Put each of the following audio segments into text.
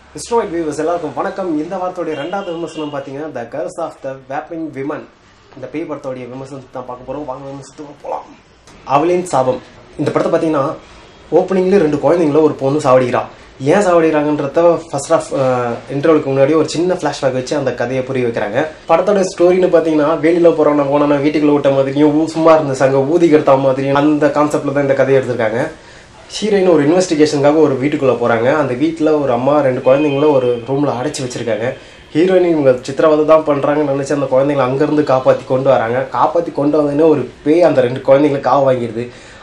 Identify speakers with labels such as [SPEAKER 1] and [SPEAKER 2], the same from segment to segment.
[SPEAKER 1] historic viewers எல்லாருக்கும் வணக்கம் இந்த வாரத்தோடைய ரெண்டாவது விமர்சனம் பார்த்தீங்கன்னா the curse of the weeping women இந்த பேய் படத்தோடைய விமர்சனத்தை தான் பார்க்க போகிறோம் வாங்க விமர்சனத்துக்கு போகலாம் அவளின் சாபம் இந்த படத்தை பார்த்தீங்கன்னா ஓப்பனிங்லேயே ரெண்டு குழந்தைங்கள ஒரு பொண்ணு சாவடிக்கிறா ஏன் சாவடிக்கிறாங்கன்றத ஃபர்ஸ்ட் ஆஃப் இன்டர்வலுக்கு முன்னாடி ஒரு சின்ன ஃப்ளாஷ்பேக் வச்சு அந்த கதையை புரிய வைக்கிறாங்க படத்தோட ஸ்டோரின்னு பார்த்தீங்கன்னா வெளியில் போகிறவன போனா வீட்டுக்குள்ள விட்ட மாதிரியும் ஊ- சும்மா இருந்த சங்க ஊதி கெடுத்த மாதிரியும் அந்த கான்செப்டில் தான் இந்த கதையை எடுத்திருக்காங்க ஹீரோயின் ஒரு இன்வெஸ்டிகேஷனுக்காக ஒரு வீட்டுக்குள்ளே போகிறாங்க அந்த வீட்டில் ஒரு அம்மா ரெண்டு குழந்தைங்கள ஒரு ரூமில் அடைச்சி வச்சிருக்காங்க ஹீரோயின் இவங்க சித்திரவதை தான் பண்ணுறாங்கன்னு நினச்சி அந்த குழந்தைங்கள அங்கேருந்து காப்பாற்றி கொண்டு வராங்க காப்பாற்றி கொண்டு வந்தோடனே ஒரு பேய் அந்த ரெண்டு குழந்தைங்கள காவ வாங்கிடுது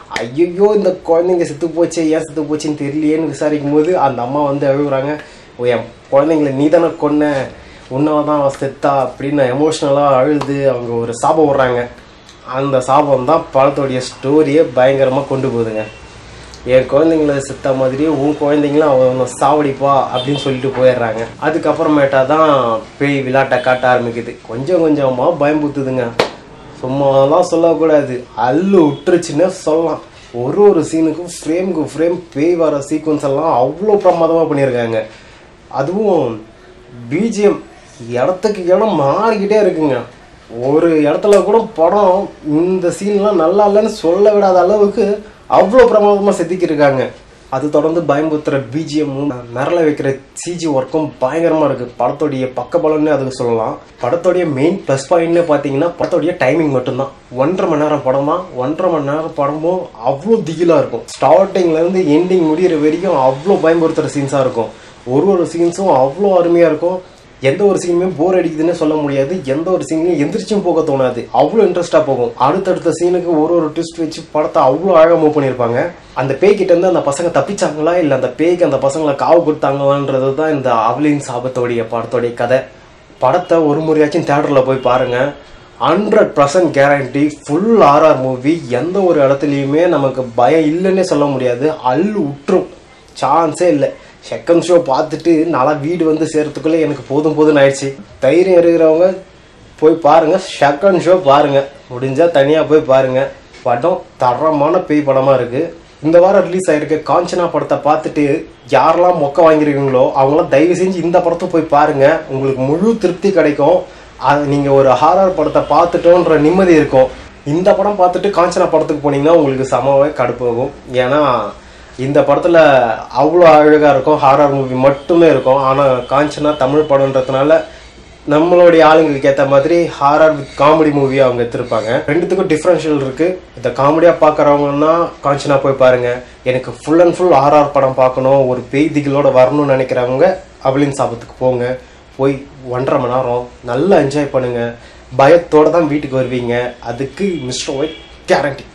[SPEAKER 1] ஐயோ இந்த குழந்தைங்க செத்து போச்சு ஏன் செத்து போச்சுன்னு தெரியலையேன்னு விசாரிக்கும் போது அந்த அம்மா வந்து அழுகுறாங்க "ஓ, என் குழந்தைங்கள நீ தானே கொன்ன உன்னால தான் அவ செத்தா அப்படின்னு எமோஷ்னலாக அழுது அவங்க ஒரு சாபம் விடுறாங்க அந்த சாபம் தான் படத்தோடைய ஸ்டோரியை பயங்கரமாக கொண்டு போகுதுங்க என் குழந்தைங்கள செத்த மாதிரியே உன் குழந்தைங்களும் அவன் சாவடிப்பா அப்படின்னு சொல்லிட்டு போயிடுறாங்க அதுக்கப்புறமேட்டா தான் பேய் விளையாட்டை காட்ட ஆரம்பிக்குது கொஞ்சம் கொஞ்சமாக பயம்புத்துதுங்க சும்மாலாம் சொல்லக்கூடாது அல்லு விட்டுருச்சுன்னு சொல்லலாம் ஒரு ஒரு சீனுக்கும் ஃப்ரேமுக்கு ஃப்ரேம் பேய் வர சீக்வன்ஸ் எல்லாம் அவ்வளோ பிரமாதமாக பண்ணியிருக்காங்க அதுவும் பிஜிஎம் இடத்துக்கு இடம் மாறிக்கிட்டே இருக்குங்க ஒரு இடத்துல கூட படம் இந்த சீன்லாம் நல்லா இல்லைன்னு சொல்ல விடாத அளவுக்கு அவ்வளோ பிரமாதமாக செதுக்கியிருக்காங்க அது தொடர்ந்து பயம்புத்துற பிஜிஎம்மும் மிரள வைக்கிற சிஜி ஒர்க்கும் பயங்கரமாக இருக்குது படத்தோடைய பக்கபலன்னு அதுக்கு சொல்லலாம் படத்தோடைய மெயின் ப்ளஸ் பாயிண்ட்னு பார்த்தீங்கன்னா படத்தோடைய டைமிங் மட்டும்தான் ஒன்றரை மணி நேரம் படமா ஒன்றரை மணி நேரம் படமும் அவ்வளோ திகிலாக இருக்கும் ஸ்டார்டிங்லேருந்து எண்டிங் முடியிற வரைக்கும் அவ்வளோ பயம்படுத்துகிற சீன்ஸாக இருக்கும் ஒரு ஒரு சீன்ஸும் அவ்வளோ அருமையாக இருக்கும் எந்த ஒரு சீனுமே போர் அடிக்குதுன்னு சொல்ல முடியாது எந்த ஒரு சீன்லையும் எந்திரிச்சும் போக தோணாது அவ்வளோ இன்ட்ரெஸ்டாக போகும் அடுத்தடுத்த சீனுக்கு ஒரு ஒரு ட்விஸ்ட் வச்சு படத்தை அவ்வளோ அழகாக மூவ் பண்ணியிருப்பாங்க அந்த பேய்கிட்ட இருந்து அந்த பசங்க தப்பிச்சாங்களா இல்லை அந்த பேய்க்கு அந்த பசங்களை காவு கொடுத்தாங்களான்றது தான் இந்த அவலின் சாபத்தோடைய படத்தோடைய கதை படத்தை ஒரு முறையாச்சும் தேட்டரில் போய் பாருங்க hundred percent guarantee full RR movie எந்த ஒரு இடத்துலையுமே நமக்கு பயம் இல்லைன்னே சொல்ல முடியாது அள்ளு விட்டுரும் சான்ஸே இல்லை செகண்ட் ஷோ பார்த்துட்டு நல்லா வீடு வந்து சேர்றதுக்குள்ளே எனக்கு போதும் போதும்னு ஆயிடுச்சு தைரியம் இருக்கிறவங்க போய் பாருங்க செகண்ட் ஷோ பாருங்க முடிஞ்சா தனியாக போய் பாருங்க படம் தரமான பேய் படமாக இருக்கு இந்த வாரம் ரிலீஸ் ஆயிருக்க காஞ்சனா படத்தை பார்த்துட்டு யாரெல்லாம் மொக்க வாங்கியிருக்கீங்களோ அவங்களாம் தயவு செஞ்சு இந்த படத்தை போய் பாருங்க உங்களுக்கு முழு திருப்தி கிடைக்கும் அது நீங்கள் ஒரு ஹாரர் படத்தை பார்த்துட்டோன்ற நிம்மதி இருக்கும் இந்த படம் பார்த்துட்டு காஞ்சனா படத்துக்கு போனீங்கன்னா உங்களுக்கு சமவே கடுப்பாகும் ஏன்னா இந்த படத்தில் அவ்வளோ அழகாக இருக்கும் ஹாரர் மூவி மட்டுமே இருக்கும் ஆனால் காஞ்சனா தமிழ் படம்ன்றதுனால நம்மளுடைய ஆளுங்களுக்கு ஏற்ற மாதிரி ஹாரர் வித் காமெடி மூவி அவங்க எடுத்திருப்பாங்க ரெண்டுத்துக்கும் டிஃப்ரென்ஷியல் இருக்கு இந்த காமெடியாக பார்க்குறவங்கன்னா காஞ்சனா போய் பாருங்க எனக்கு ஃபுல் அண்ட் ஃபுல் ஹாரர் படம் பார்க்கணும் ஒரு பேய் திகிலோட வரணும்னு நினைக்கிறவங்க அவளின் சாபத்துக்கு போங்க போய் ஒன்றரை மணி நேரம் நல்லா என்ஜாய் பண்ணுங்க பயத்தோட தான் வீட்டுக்கு வருவீங்க அதுக்கு mister white guarantee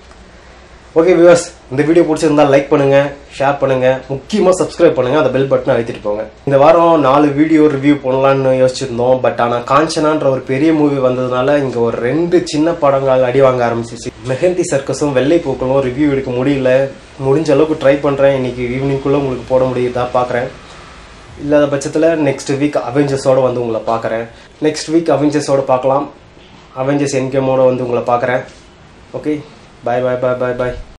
[SPEAKER 1] okay viewers இந்த வீடியோ பிடிச்சிருந்தா லைக் பண்ணுங்க ஷேர் பண்ணுங்க முக்கியமா சப்ஸ்கிரைப் பண்ணுங்க அந்த பெல் பட்டனை அழுத்திட்டு போங்க இந்த வாரம் நாலு வீடியோ ரிவ்யூ பண்ணலாம்னு யோசிச்சிருந்தோம் பட் ஆனா காஞ்சனான்ற ஒரு பெரிய மூவி வந்ததுனால இங்க ஒரு ரெண்டு சின்ன படங்கள் அடி வாங்க ஆரம்பிச்சிச்சு மெஹந்தி சர்க்கஸும் வெள்ளை பூக்களும் ரிவ்யூ எடுக்க முடியல முடிஞ்ச அளவுக்கு ட்ரை பண்றேன் இன்னைக்கு ஈவினிங்குள்ள உங்களுக்கு போட முடியுதா பாக்குறேன் இல்லாத பட்சத்தில் நெக்ஸ்ட் வீக் அவெஞ்சர்ஸோட வந்து உங்களை பார்க்குறேன் நெக்ஸ்ட் வீக் அவெஞ்சர்ஸோட பார்க்கலாம் அவெஞ்சர்ஸ் என்கேமோட வந்து உங்களை பார்க்குறேன் ஓகே பாய் பாய் பாய் பாய் பாய்